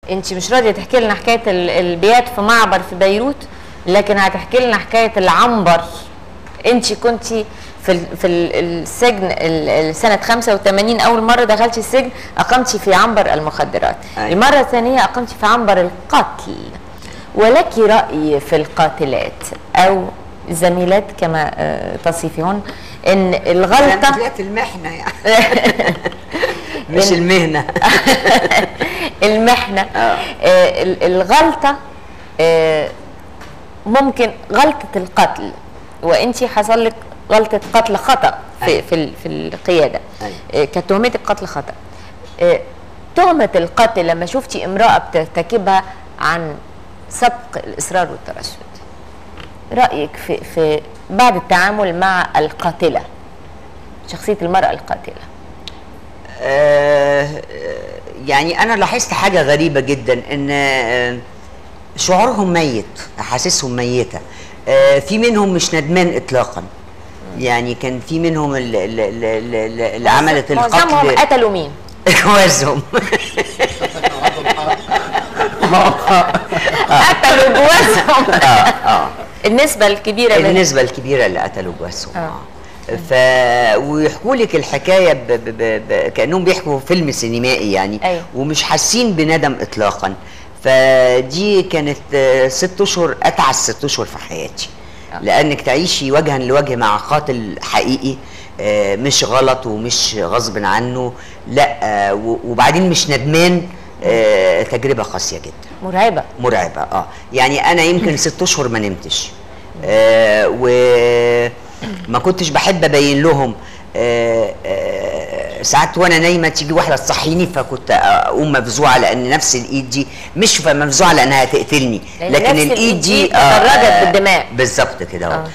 انت مش راضيه تحكي لنا حكايه ال- البيات في معبر في بيروت لكن هتحكي لنا حكايه العنبر انت كنت في ال- في ال- السجن ال- ال- سنه 85 اول مره دخلتي السجن اقمتي في عنبر المخدرات أيوة. المره الثانيه اقمتي في عنبر القتل ولك راي في القاتلات او الزميلات كما آه، تصفيهن ان الغلطه زميلات المحنه يعني مش المهنه المحنه آه. آه ال- الغلطه آه ممكن غلطه القتل وانت حصل لك غلطه قتل خطا في أيوة. في ال- في القياده أيوة. آه كتهمتك قتل خطا آه تهمه القتل لما شفتي امراه بترتكبها عن سبق الاصرار والترشد رايك في في بعد التعامل مع القاتله شخصيه المراه القاتله آه، يعني انا لاحظت حاجه غريبه جدا ان آه، شعورهم ميت احاسيسهم ميته آه، في منهم مش ندمان اطلاقا يعني كان في منهم ال- ال- ال- ال- اللي عملت معظمهم القتل قتلوا مين؟ جوازهم قتلوا جوازهم اه اه النسبة الكبيرة من النسبه الكبيره اللي قتلوا جوازهم آه. ف ويحكوا لك الحكايه ب... ب... ب... ب... كانهم بيحكوا فيلم سينمائي يعني أيوة. ومش حاسين بندم اطلاقا فدي كانت آه، ست اشهر اتعس ست اشهر في حياتي آه. لانك تعيشي وجها لوجه مع قاتل حقيقي آه، مش غلط ومش غصب عنه لا آه، و- وبعدين مش ندمان آه، تجربه قاسيه جدا مرعبة مرعبه اه يعني انا يمكن ست اشهر ما نمتش آه وما كنتش بحب ابين لهم آه آه ساعات وانا نايمه تيجي واحده تصحيني فكنت اقوم مفزوعه لان نفس الايد دي مش مفزوعه لانها هتقتلني لأن لكن نفس الايد الإيد دي دي تدرجت بالدماء. بالظبط كده آه. اهو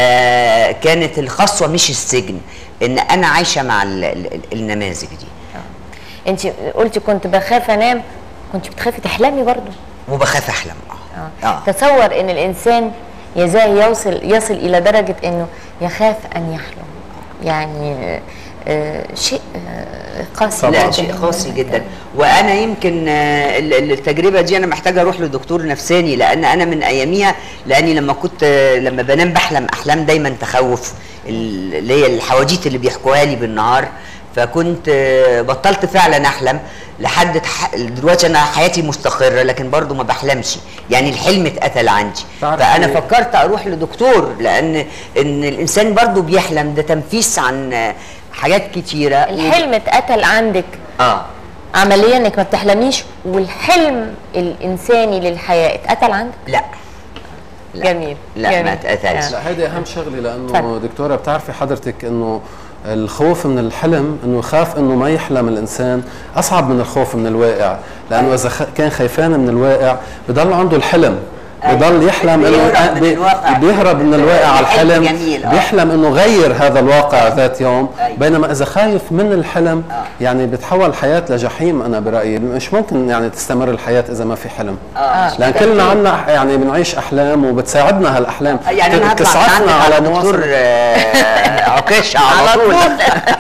فكانت الخصوه مش السجن ان انا عايشه مع ال ال النماذج دي انت قلتي كنت بخاف انام كنت بتخافي تحلمي برضو وبخاف احلم اه, آه. تصور ان الانسان يزاهي يوصل يصل الى درجة انه يخاف ان يحلم يعني آه شيء آه قاسي لا جداً. شيء قاسي جدا وانا يمكن آه، ال- ال- التجربه دي انا محتاجه اروح لدكتور نفساني لان انا من اياميها لاني لما كنت آه، لما بنام بحلم احلام دايما تخوف ال- اللي هي الحواديت اللي بيحكوها لي بالنهار فكنت آه، بطلت فعلا احلم لحد تح- دلوقتي انا حياتي مستقره لكن برضو ما بحلمش يعني الحلم اتقتل عندي تعرف فانا إيه؟ فكرت اروح لدكتور لان ان الانسان برضو بيحلم ده تنفيس عن آه، حاجات كتيره الحلم اتقتل عندك اه عمليا انك ما بتحلميش والحلم الانساني للحياة اتقتل عندك لا لا. جميل لا جميل. ما اتقتلش آه. لا هيدي اهم شغله لانه اتفضل. دكتوره بتعرفي حضرتك انه الخوف من الحلم انه يخاف انه ما يحلم الانسان اصعب من الخوف من الواقع لانه اذا خ- كان خايفان من الواقع بضل عنده الحلم بضل يحلم بيهرب انه من بي- الواقع. بيهرب من الواقع على الحلم الحلم جميل، آه. بيحلم انه غير هذا الواقع ذات يوم أيوة. بينما اذا خايف من الحلم يعني بتحول الحياه لجحيم انا برايي مش ممكن يعني تستمر الحياه اذا ما في حلم آه. لان كلنا عنا يعني بنعيش احلام وبتساعدنا هالاحلام يعني انا هطلع تسعفنا عندك على على دكتور مواصله آه، عكاش على على طول طول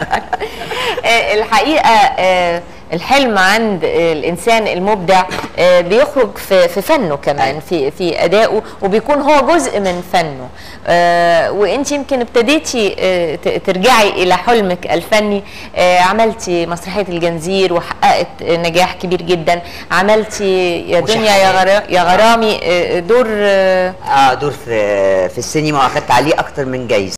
آه، الحقيقه آه، الحلم عند آه، الانسان المبدع آه، بيخرج في في فنه كمان أيوة. في في ادائه وبيكون هو جزء من فنه آه، وانت يمكن ابتديتي آه، ت- ترجعي الى حلمك الفني آه، عملتي مسرحيه الجنزير وحققت آه، نجاح كبير جدا عملتي يا دنيا يا غرا- يا غرامي آه، دور آه، اه دور في في السينما واخدت عليه اكتر من جايزه